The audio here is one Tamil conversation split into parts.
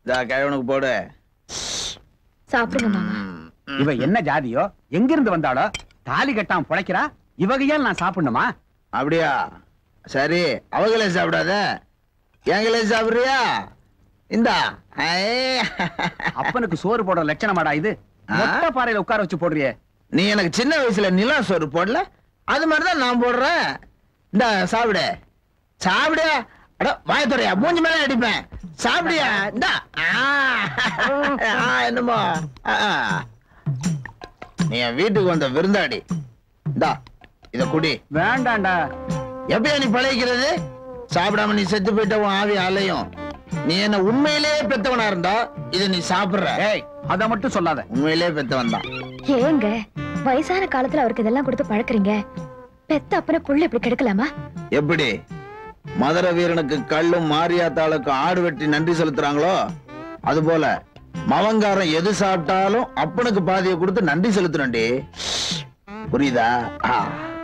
இதா கிழவனுக்கு போடு சாப்பிடுங்க மாமா இவ என்ன ஜாதியோ எங்கிருந்து வந்தாளோ தாலி கட்டாம புழைக்கிறா இவகையால் நான் சாப்பிடணுமா அப்படியா சரி அவங்களே சாப்பிடாத எங்களே சாப்பிடுறியா இந்தா ஐ. அப்பனுக்கு சோறு போடுற லட்சணமாடா இது மொட்டை பாறையில உட்கார வச்சு போடுறியே நீ எனக்கு சின்ன வயசுல நிலா சோறு போடல அது மாதிரிதான் நான் போடுறேன் இந்த சாப்பிடு சாப்பிடு அட வாயத்துறையா மூஞ்சி மேல அடிப்பேன் சாப்பிடியா இந்தா ஆ. ஆ, என்னமோ ஆ, ஆ. நீ என் வீட்டுக்கு வந்த விருந்தாடி இந்தா இத குடி வேண்டாண்டா எப்பயா நீ பழகிக்கிறது சாப்பிடாம நீ செத்து போயிட்ட உன் ஆவி அலையும் நீ என்ன உண்மையிலேயே பெத்தவனா இருந்தா இத நீ சாப்பிடுற ஏய் அத மட்டும் சொல்லாத உண்மையிலேயே பெத்தவன் தான் ஏங்க வயசான காலத்துல அவருக்கு இதெல்லாம் கொடுத்து பழக்கறீங்க பெத்த அப்பன புள்ள இப்படி கெடுக்கலாமா எப்படி மதுர வீரனுக்கு கல்லும் மாரியாத்தாளுக்கு ஆடு வெட்டி நன்றி செலுத்துறாங்களோ அது போல மவங்காரன் எது சாப்பிட்டாலும் அப்பனுக்கு பாதியை கொடுத்து நன்றி செலுத்தணும்டி புரியுதா ஆ.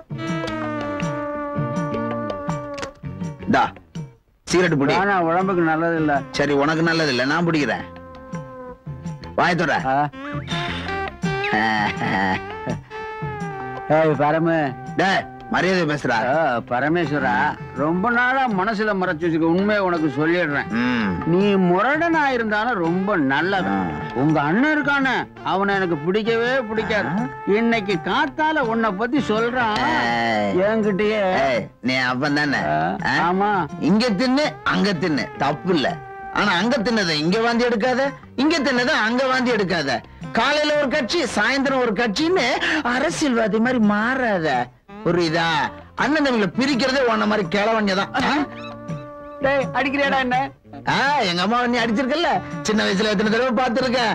இந்தா சிகரெட் பிடி ஆனா உடம்புக்கு நல்லது இல்ல சரி உனக்கு நல்லது இல்ல நான் பிடிக்கிறேன் வாயத்தோட ஏய் பரமு டேய் மரியாதை பேசுறா ஆ, பரமேஸ்வரா ரொம்ப நாளா மனசுல மறைச்சு வச்சுக்க உண்மையை உனக்கு சொல்லிடுறேன் ம். நீ முரடனா இருந்தாலும் ரொம்ப நல்லது உங்க அண்ணன் இருக்கானே அவனை எனக்கு பிடிக்கவே பிடிக்காது இன்னைக்கு காத்தால உன்னை பத்தி சொல்றான் ஏய். என்கிட்டயே ஏய், நீ அப்பன் தானே ஆ, ஆமா இங்க தின்னு அங்க தின்னு தப்பு இல்ல ஆனா அங்க தின்னத இங்க வாந்தி எடுக்காத இங்க தின்னத அங்க வாந்தி எடுக்காத காலையில ஒரு கட்சி சாயந்தரம் ஒரு கட்சின்னு அரசியல்வாதி மாதிரி மாறாத புரியுதா அண்ணன் தம்பிகளை பிரிக்கிறதே உன்ன மாதிரி கிழவங்க தான் டேய் அடிக்கிறியாடா என்ன எங்க அம்மா நீ அடிச்சிருக்கல சின்ன வயசுல எத்தனை தடவை பார்த்திருக்கேன்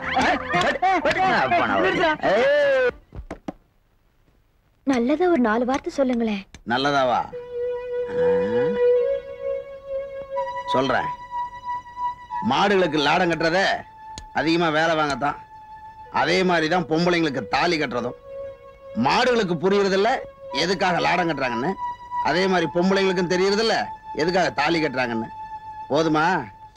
ஏய், நல்லதா ஒரு நாலு வார்த்தை சொல்லுங்களேன் நல்லதாவா ஆ? சொல்றேன் மாடுகளுக்கு லாடம் கட்டுறத அதிகமா வேலை வாங்கத்தான் அதே மாதிரி தான் பொம்பளைங்களுக்கு தாலி கட்டுறதும் மாடுகளுக்கு புரியறதில்ல எதுக்காக லாடம் கட்டுறாங்கன்னு அதே மாதிரி பொம்பளைங்களுக்கும் தெரியறதில்ல எதுக்காக தாலி கட்டுறாங்கன்னு போதுமா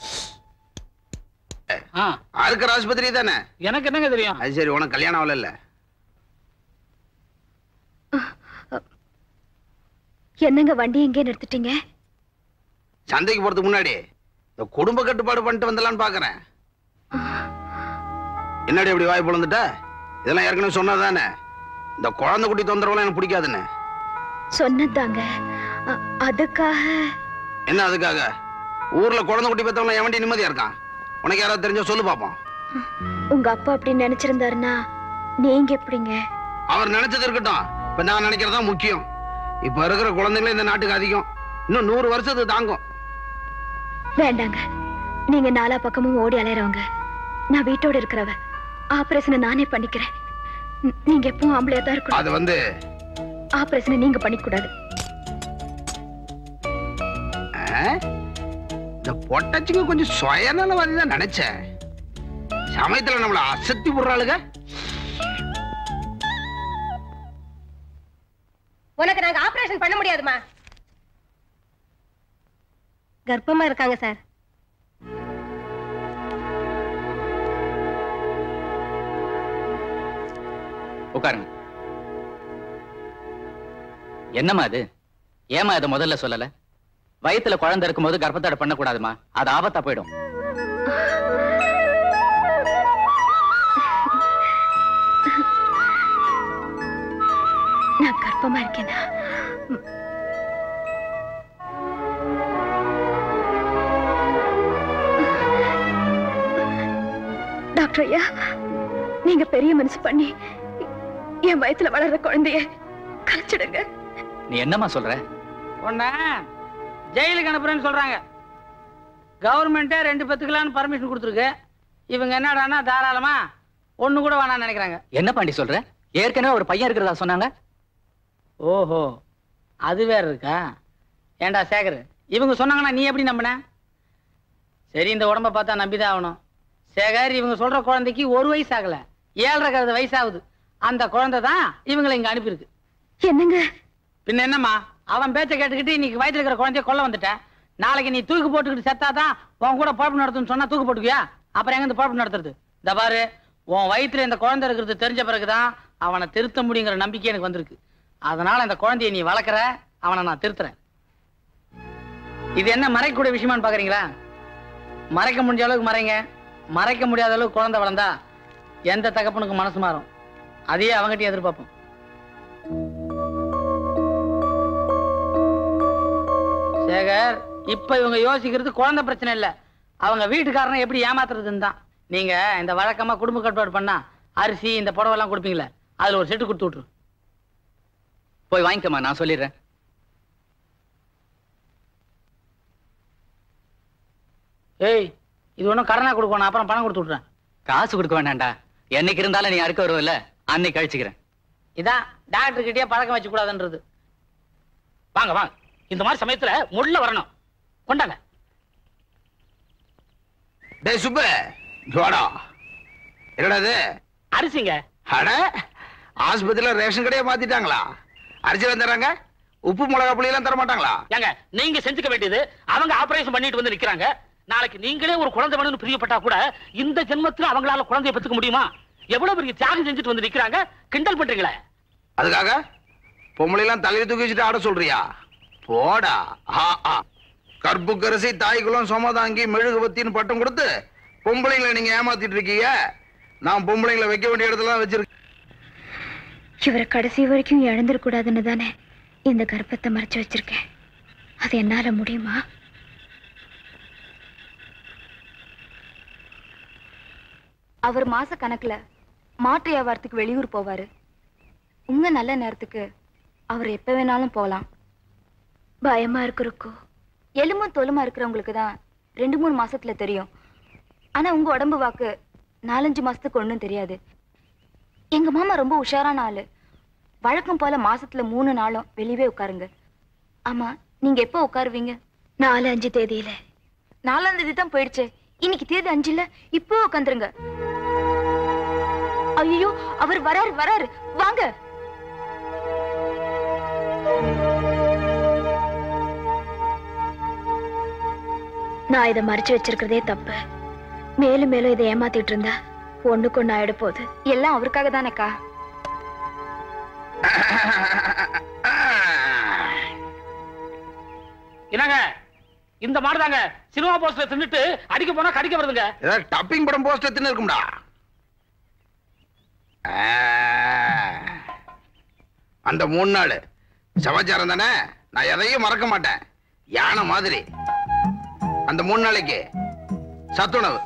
ஆ அதுக்கு ஆஸ்பத்திரி தானே எனக்கு என்னங்க தெரியும் அது சரி உனக்கு கல்யாணம் ஆகல இல்ல என்னங்க வண்டி எங்கே நிறுத்திட்டீங்க சந்தைக்கு போறதுக்கு முன்னாடி இந்த குடும்ப கட்டுப்பாடு பண்ணிட்டு வந்தலான்னு பாக்குறேன் என்னடி இப்படி வாய் பொழந்துட்ட இதெல்லாம் ஏற்கனவே சொன்னதானே இந்த குழந்தை குட்டி தொந்தரவுலாம் எனக்கு பிடிக்காதுன்னு சொன்னதாங்க அ- அதுக்காக என்ன அதுக்காக ஊர்ல குழந்தை குட்டி பெத்தவங்க எவன்டி நிம்மதியா இருக்கான் உனக்கு யாராவது தெரிஞ்சா சொல்லு பாப்போம் உங்க அப்பா அப்படி நினைச்சிருந்தாருன்னா நீங்க எப்படிங்க அவர் நினைச்சது இருக்கட்டும் இப்ப நான் நினைக்கிறதா முக்கியம் இப்ப இருக்கிற குழந்தைங்களே இந்த நாட்டுக்கு அதிகம் இன்னும் நூறு வருஷத்துக்கு தாங்கும் வேண்டாங்க நீங்க நாலா பக்கமும் ஓடி அலையறவங்க நான் வீட்டோட இருக்கிறவ ஆபரேஷனை நானே பண்ணிக்கிறேன் ந- நீங்க எப்பவும் ஆம்பளையா தான் இருக்கணும் அது வந்து ஆபரேஷனை நீங்க பண்ணிக்க கூடாது ஆ? இந்த பொட்டச்சிங்க கொஞ்சம் சுயநலவாதி தான் நினைச்சேன் சமயத்துல நம்மள அசத்தி விடுறாளுங்க உனக்கு நாங்க ஆபரேஷன் பண்ண முடியாதுமா கர்ப்பமா இருக்காங்க சார் உட்காருங்க என்னம்மா அது ஏமா இதை முதல்ல சொல்லல வயித்துல குழந்தை இருக்கும்போது கர்ப்பத்தடை பண்ணக்கூடாதுமா அது ஆபத்தா போயிடும் நான் கர்ப்பமா இருக்கேனா ம். டாக்டர் ஐயா நீங்க பெரிய மனசு பண்ணி என் வயத்துல வளர்ற குழந்தைய கலைச்சிடுங்க நீ என்னம்மா சொல்ற உன்ன ஜெயிலுக்கு அனுப்புறேன்னு சொல்றாங்க கவர்மெண்ட்டே ரெண்டு பெத்துக்கலான்னு பர்மிஷன் கொடுத்துருக்கு இவங்க என்னடான்னா தாராளமா ஒண்ணு கூட வேணாம்னு நினைக்கிறாங்க என்ன பாண்டி சொல்ற ஏற்கனவே ஒரு பையன் இருக்கிறதா சொன்னாங்க ஓஹோ அது வேற இருக்கா ஏன்டா சேகர் இவங்க சொன்னாங்கன்னா நீ எப்படி நம்பின சரி இந்த உடம்ப பார்த்தா நம்பிதான் ஆகணும் சேகர் இவங்க சொல்ற குழந்தைக்கு ஒரு வயசு ஆகல ஏழரை கருது வயசாகுது அந்த குழந்தை தான் இவங்களை இங்க அனுப்பியிருக்கு என்னங்க பின்ன என்னம்மா அவன் பேச்ச கேட்டுக்கிட்டு இன்னைக்கு வயித்துல இருக்கிற குழந்தைய கொல்ல வந்துட்ட நாளைக்கு நீ தூக்கு போட்டுக்கிட்டு செத்தாதான் உன் கூட பழப்பு நடத்துன்னு சொன்னா தூக்கு போட்டுக்குவியா அப்புறம் எங்க இந்த குழப்பம் நடத்துறது இந்த பாரு உன் வயித்துல இந்த குழந்தை இருக்கிறது தெரிஞ்ச பிறகுதான் அவனை திருத்த முடியுங்கிற நம்பிக்கை எனக்கு வந்திருக்கு அதனால இந்த குழந்தைய நீ வளர்க்குற அவனை நான் திருத்துறேன் இது என்ன மறைக்கக்கூடிய விஷயமான்னு பாக்குறீங்களா மறைக்க முடிஞ்ச அளவுக்கு மறைங்க மறைக்க முடியாத அளவுக்கு குழந்தை வளர்ந்தா எந்த தகப்பனுக்கு மனசு மாறும் அதையே அவங்ககிட்ட எதிர்பார்ப்போம் சேகர் இப்ப இவங்க யோசிக்கிறது குழந்தை பிரச்சனை இல்ல அவங்க வீட்டுக்காரனை எப்படி ஏமாத்துறதுன்னு தான் நீங்க இந்த வழக்கமா குடும்ப கட்டுப்பாடு பண்ணா அரிசி இந்த புடவை எல்லாம் கொடுப்பீங்களே அதுல ஒரு செட்டு கொடுத்து விட்டுரு போய் வாங்கிக்கம்மா நான் சொல்லிடுறேன் ஏய் இது ஒன்றும் கடனா கொடுக்கணும் அப்புறம் பணம் கொடுத்து விட்றேன் காசு கொடுக்க வேண்டாம்டா என்னைக்கு இருந்தாலும் நீ அறுக்க வருவல்ல அன்னைக்கு கழிச்சுக்கிறேன் இதான் டாக்டர் கிட்டயே பழக்கம் வச்சு கூடாதுன்றது வாங்க வாங்க இந்த மாதிரி சமயத்துல முள்ள வரணும் கொண்டாங்க டேய் சுப்பு இங்க வாடா என்னடா இது அரிசிங்க அட ஆஸ்பத்திரியில ரேஷன் கடையை மாத்திட்டாங்களா அரிசி வந்துடுறாங்க உப்பு மிளகா புளி எல்லாம் தர மாட்டாங்களா ஏங்க நீங்க செஞ்சுக்க வேண்டியது அவங்க ஆபரேஷன் பண்ணிட்டு வந்து நிக்கிறாங்க நாளைக்கு நீங்களே ஒரு குழந்தை வேணும்னு பிரியப்பட்டா கூட இந்த ஜென்மத்துல அவங்களால குழந்தைய பெத்துக்க முடியுமா எவ்வளவு பெரிய தியாகம் செஞ்சுட்டு வந்து நிக்கிறாங்க கிண்டல் பண்றீங்களே அதுக்காக பொம்பளை எல்லாம் தலையை தூக்கி வச்சுட்டு ஆட சொல்றியா போடா ஆ ஆ கற்புக்கரசி தாய்க்குளம் சோமதாங்கி மெழுகுபத்தின்னு பட்டம் கொடுத்து பொம்பளைங்களை நீங்க ஏமாத்திட்டு இருக்கீங்க நான் பொம்பளைங்களை வைக்க வேண்டிய இடத்துல வச்சிருக்கேன் இவரை கடைசி வரைக்கும் இழந்துடக்கூடாதுன்னு தானே இந்த கர்ப்பத்தை மறைச்சு வச்சிருக்கேன் அது என்னால முடியுமா அவர் மாச கணக்குல மாட்டு வியாபாரத்துக்கு வெளியூர் போவாரு உங்க நல்ல நேரத்துக்கு அவர் எப்ப வேணாலும் போகலாம் பயமா இருக்குருக்கோ எலும்பும் தோலுமா இருக்கிறவங்களுக்கு தான் ரெண்டு மூணு மாசத்துல தெரியும் ஆனா உங்க உடம்பு வாக்கு நாலஞ்சு மாசத்துக்கு ஒண்ணும் தெரியாது எங்க மாமா ரொம்ப உஷாரான ஆளு வழக்கம் போல மாசத்துல மூணு நாளும் வெளியவே உட்காருங்க ஆமா நீங்க எப்போ உட்காருவீங்க நாலு அஞ்சு தேதியில நாலாம் தேதி தான் போயிடுச்சு இன்னைக்கு தேதி அஞ்சு இல்ல இப்போ உட்காந்துருங்க ஐயோ அவர் வராரு வராரு வாங்க நான் இதை மறைச்சு வச்சிருக்கிறதே தப்பு மேலும் மேலும் இதை ஏமாத்திட்டு இருந்தா ஒண்ணுக்கு ஒண்ணு ஆயிட போகுது எல்லாம் அவருக்காக தானேக்கா என்னங்க இந்த மாதிரி தாங்க சினிமா போஸ்டர் தின்னுட்டு அடிக்க போனா கடிக்க வருதுங்க ஏதாவது டப்பிங் படம் போஸ்டர் தின்னு இருக்கும்டா ஆ. அந்த மூணு நாள் சமாச்சாரம் தானே நான் எதையும் மறக்க மாட்டேன் யானை மாதிரி அந்த மூணு நாளைக்கு சத்துணவு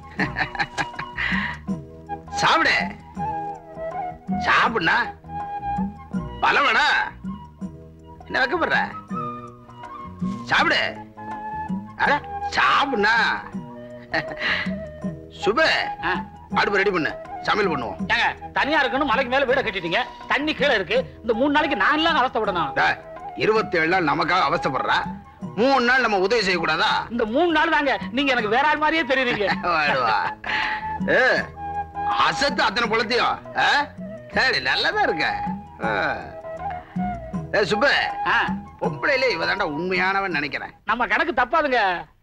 சாப்பிடு சாப்பிடுனா பலம் வேணா என்ன வைக்கப்படுற சாப்பிடு அட சாப்பிடுனா சுபு ஆ. அடுப்பு ரெடி பண்ணு சமையல் பண்ணுவோம் ஏங்க தனியா இருக்குன்னு மலைக்கு மேல வீட கட்டிட்டீங்க தண்ணி கீழே இருக்கு இந்த மூணு நாளைக்கு நான் எல்லாம் அவஸ்தைப்படணும் டேய், இருபத்தி ஏழு நாள் நமக்காக அவஸ்தைப்படுறா மூணு நாள் நம்ம உதவி செய்யக்கூடாதா இந்த மூணு நாள் தாங்க நீங்க எனக்கு வேற ஆள் மாதிரியே தெரியுறீங்க வாடுவா. ஏ, அசத்து அத்தனை குளத்தையும் ஆ? சரி நல்லதா இருக்க ஆ. ஏ சுப்பு ஆ, பொம்பளையிலே இவ தாண்டா உண்மையானவன் நினைக்கிறேன் நம்ம கணக்கு தப்பாதுங்க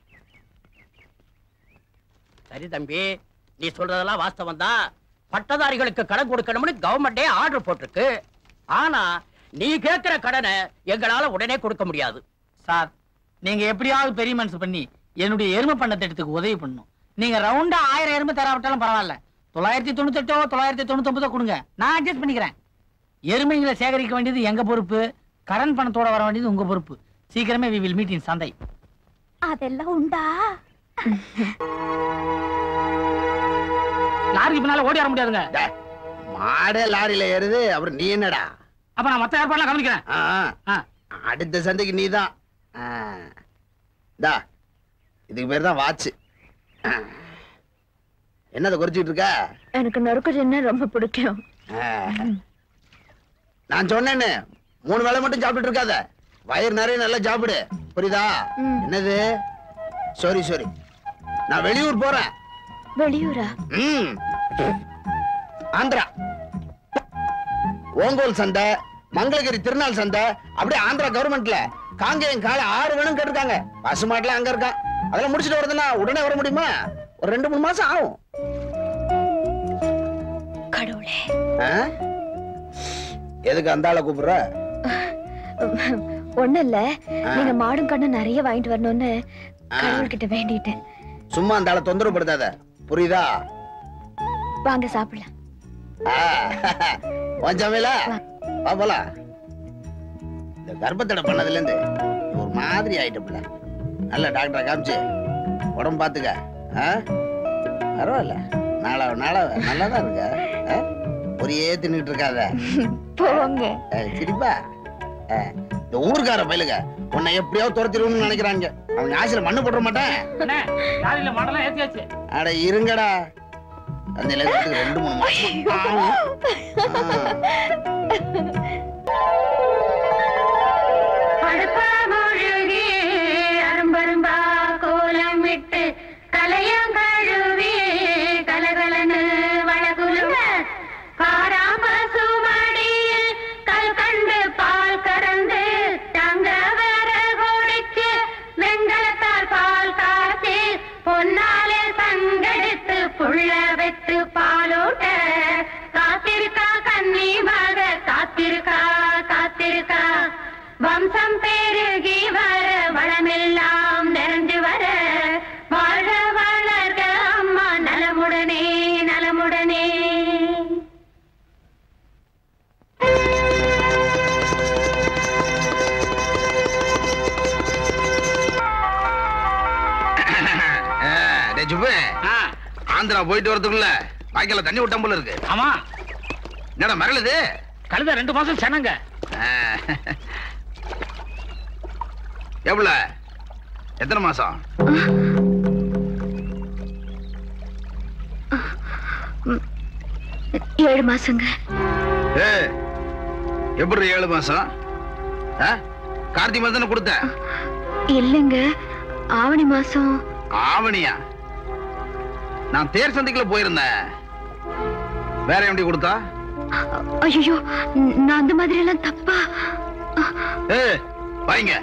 சரி தம்பி நீ சொல்றதெல்லாம் வாஸ்தவம் தான் பட்டதாரிகளுக்கு கடன் கொடுக்கணும்னு கவர்மெண்டே ஆர்டர் போட்டிருக்கு ஆனா நீ கேட்கிற கடனை எங்களால உடனே கொடுக்க முடியாது சார் நீங்க எப்படியாவது பெரிய மனசு பண்ணி என்னுடைய எருமை பண்ண திட்டத்துக்கு உதவி பண்ணணும் நீங்க ரவுண்டா ஆயிரம் எருமை தராவிட்டாலும் பரவாயில்ல தொள்ளாயிரத்தி தொண்ணூத்தெட்டோ தொள்ளாயிரத்தி தொண்ணூத்தொன்பதோ கொடுங்க நான் அட்ஜஸ்ட் பண்ணிக்கிறேன் எருமைகளை சேகரிக்க வேண்டியது எங்க பொறுப்பு கடன் பணத்தோட வர வேண்டியது உங்க பொறுப்பு சீக்கிரமே வி வில் மீட் இன் சந்தை அதெல்லாம் உண்டா லாரிக்கு பின்னால ஓடி வர முடியாதுங்க டேய், மாடே லாரியில ஏறுது அப்புறம் நீ என்னடா அப்ப நான் மத்த ஏற்பாடுலாம் கவனிக்கிறேன் ஆ, ஆ. அடுத்த சந்தைக்கு நீதான் ஆ. இந்தா இதுக்கு பேர் தான் வாட்ச் என்னதை குறிச்சிட்டு இருக்க எனக்கு நொறுக்கு சின்ன ரொம்ப பிடிக்கும் ஆ. நான் சொன்னேன்னு மூணு வேளை மட்டும் சாப்பிட்டு இருக்காத வயிறு நிறைய நல்லா சாப்பிடு புரியுதா ம். என்னது சாரி சாரி நான் வெளியூர் போறேன் வெளியூரா ம். ஆந்திரா ஓங்கோல் சந்தை மங்களகிரி திருநாள் சந்தை அப்படியே ஆந்திரா கவர்மெண்ட்ல காங்கேயம் காலை ஆறு வேணும் கேட்டிருக்காங்க பசு மாட்டுல அங்க இருக்கான் அதெல்லாம் முடிச்சிட்டு வருதுன்னா உடனே வர முடியுமா ஒரு ரெண்டு மூணு மாசம் ஆகும் கடவுளே ஆ? எதுக்கு அந்த ஆளை கூப்பிடுற ஒண்ணும் இல்ல நீங்க மாடும் கண்ணும் நிறைய வாங்கிட்டு வரணும்னு கடவுள்கிட்ட வேண்டிட்டேன் சும்மா அந்த ஆளை தொந்தரவு படுத்தாத புரியுதா வாங்க சாப்பிடலாம் ஆ, உன் சமையல வா போலாம் இந்த கர்ப்பத்தடை பண்ணதுல இருந்து ஒரு மாதிரி ஆயிட்டப்புல நல்ல டாக்டரை காமிச்சு உடம்பு பாத்துக்க ஆ? பரவாயில்ல நாளா நாளா நல்லா தான் இருக்க ஆ? ஒரே தின்னுட்டு இருக்காத போங்க ஆ, சிரிப்பா ஆ, இந்த ஊர்க்கார பயிலுங்க உன்னை எப்படியாவது துரத்திடுவோம்னு நினைக்கிறாங்க அவங்க ஆசையில மண்ணு போட மாட்டேன் அண்ணே லாரியில மாடெல்லாம் ஏத்தியாச்சு அட இருங்கடா அந்த இலக்கத்துக்கு ரெண்டு மூணு மாசம் ஆகும். அடுப்பாமொழுகி அரும்பரும்பா கோலமிட்டு கலையங்கழுவி கலகலன்னு வளகுலுங்க காராம சுமடியில் கல் கண்டு பால் கறந்து தங்க வர கோடிச்சு வெண்கலத்தால் பால் காய்ச்சி பொன்னாலே சங்கெடுத்து புள்ள வெத்து பாலூட்ட காத்திருக்கா கன்னி மக காத்திருக்கா காத்திருக்கா வம்சம் பெருகி வர வளமெல்லாம் நிறைஞ்சு வர வாழ வளர்க அம்மா நலமுடனே நலமுடனே ஆ, டேய் சுப்பு ஆ, ஆந்திரா போயிட்டு வரதுக்குள்ள வாய்க்கால தண்ணி விட்டம் போல இருக்கு ஆமா என்னடா மரளுது கழுத ரெண்டு மாசம் செனங்க எவ்வளவு எத்தனை மாசம் ஏழு மாசங்க ஏ எப்படி ஏழு மாசம் ஆ? கார்த்திகை மாசம் தானே கொடுத்த இல்லைங்க ஆவணி மாசம் ஆவணியா நான் தேர் சந்தைக்குள்ள போயிருந்தேன் வேற எப்படி கொடுத்தா ஐயோ நான் அந்த மாதிரி எல்லாம் தப்பா ஏ வாங்க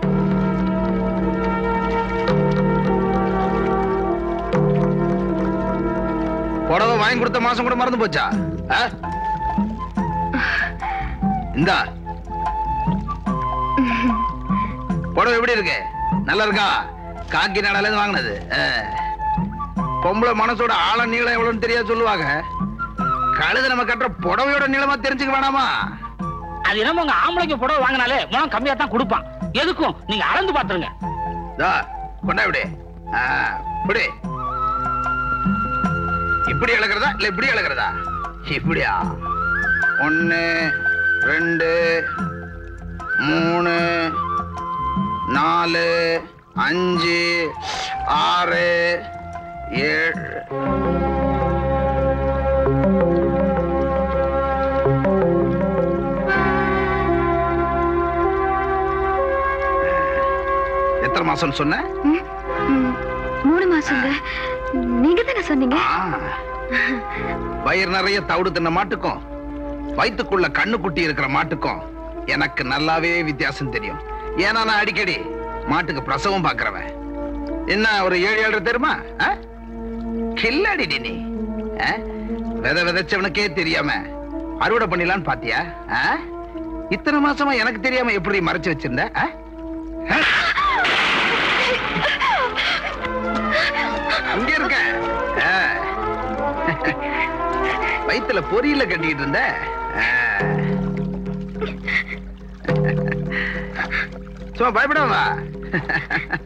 புடவை வாங்கி கொடுத்த மாசம் கூட மறந்து போச்சா ஆ? இந்தா புடவை எப்படி இருக்கு நல்லா இருக்கா காக்கி நாடால இருந்து வாங்கினது ஆ. பொம்பளை மனசோட ஆழ நீளம் எவ்வளவுன்னு தெரியாது சொல்லுவாங்க கழுது நம்ம கட்டுற புடவையோட நீளமா தெரிஞ்சுக்க வேணாமா அது என்னமோ உங்க ஆம்பளைக்கு புடவை வாங்கினாலே முழம் கம்மியா தான் கொடுப்பான் எதுக்கும் நீங்க அளந்து பாத்துருங்க தா கொண்டா இப்படி ஆ, இப்படி இப்படி இழக்கிறதா இல்ல இப்படி இழக்கிறதா இப்படியா ஒன்னு ரெண்டு மூணு நாலு அஞ்சு ஆறு ஏழு எத்தனை மாசம் சொன்ன ம், ம், மூணு மாசங்க நீங்க தானே சொன்னீங்க ஆ. வயிறு நிறைய தவிடு தின்ன மாட்டுக்கும் வயித்துக்குள்ள கண்ணு குட்டி இருக்கிற மாட்டுக்கும் எனக்கு நல்லாவே வித்தியாசம் தெரியும் ஏன்னா நான் அடிக்கடி மாட்டுக்கு பிரசவம் பாக்குறவன் என்ன ஒரு ஏழு ஏழு தெரியுமா ஆ? கில்லாடிடி நீ ஆ? விதை விதைச்சவனுக்கே தெரியாம அறுவடை பண்ணிடலான்னு பாத்தியா ஆ? இத்தனை மாசமா எனக்கு தெரியாம எப்படி மறைச்சு வச்சிருந்த ஆ? ஆ? அங்க இருக்க ஆ. வயித்துல பொரியல கட்டிக்கிட்டு இருந்த ஆ. சும்மா பயப்படாம